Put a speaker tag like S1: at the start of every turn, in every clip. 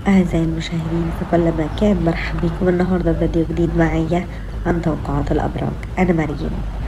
S1: أعزائي المشاهدين في كل مكان مرحبا بكم النهاردة فيديو جديد معايا عن توقعات الأبراج أنا مريم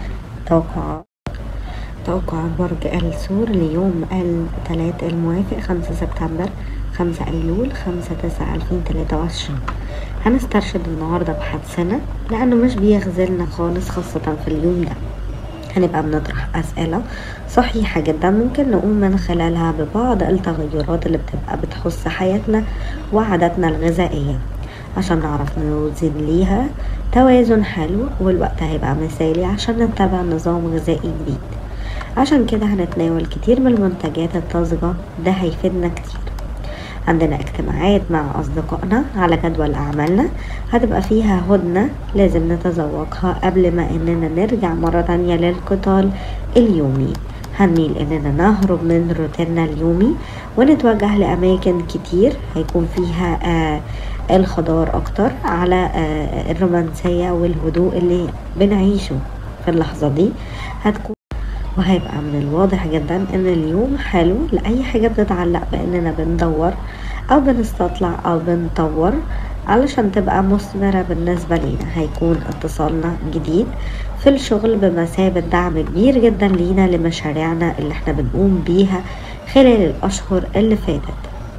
S1: توقعات توقعات برج الثور ليوم الثلاث الموافق خمسة سبتمبر خمسة أيلول خمسة تسعة ألفين تلاتة وعشرين هنسترشد النهاردة بحدثنا لأنه مش بيخذلنا خالص خاصة في اليوم ده هنبقى بنطرح أسئلة صحيحة جدا ممكن نقوم من خلالها ببعض التغيرات اللي بتبقى بتخص حياتنا وعاداتنا الغذائية عشان نعرف نوزن ليها توازن حلو والوقت هيبقى مثالي عشان نتبع نظام غذائي جديد عشان كده هنتناول كتير من المنتجات الطازجة ده هيفيدنا كتير عندنا اجتماعات مع أصدقائنا على جدول أعمالنا هتبقى فيها هدنة لازم نتذوقها قبل ما إننا نرجع مرة تانية للقتال اليومي هنميل إننا نهرب من روتيننا اليومي ونتوجه لأماكن كتير هيكون فيها آه الخضار أكتر على آه الرومانسية والهدوء اللي بنعيشه في اللحظة دي هتكون وهيبقى من الواضح جدا ان اليوم حلو لاي حاجة بتتعلق باننا بندور او بنستطلع او بنطور علشان تبقى مثمرة بالنسبة لينا هيكون اتصالنا جديد في الشغل بمثابة دعم كبير جدا لينا لمشاريعنا اللي احنا بنقوم بيها خلال الاشهر اللي فاتت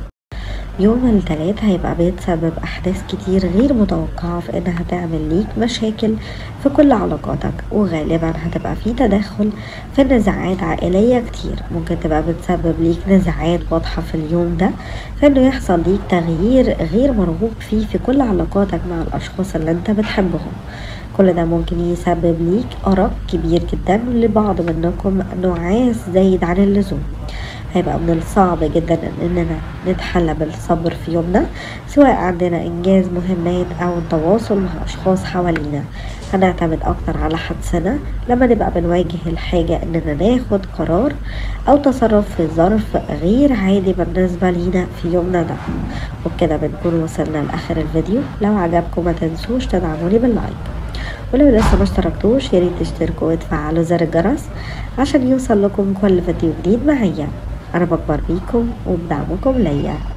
S1: يوم الثلاث هيبقى بيتسبب أحداث كتير غير متوقعة في إنها تعمل ليك مشاكل في كل علاقاتك وغالبا هتبقى في تدخل في نزاعات عائلية كتير ممكن تبقى بتسبب ليك نزاعات واضحة في اليوم ده فإنه يحصل ليك تغيير غير مرغوب فيه في كل علاقاتك مع الأشخاص اللي أنت بتحبهم كل ده ممكن يسبب ليك أرق كبير جدا لبعض منكم نعاس زايد عن اللزوم هيبقى من الصعب جدا اننا نتحلى بالصبر في يومنا سواء عندنا انجاز مهمات او التواصل مع اشخاص حوالينا هنعتمد اكتر على حدسنا لما نبقى بنواجه الحاجة اننا ناخد قرار او تصرف في ظرف غير عادي بالنسبة لينا في يومنا ده وبكده بنكون وصلنا لاخر الفيديو لو عجبكم ما تنسوش تدعموني باللايك ولو لسه ما اشتركتوش ياريت تشتركوا وتفعلوا زر الجرس عشان يوصل لكم كل فيديو جديد معايا انا بكبر بيكم وبدعمكم ليا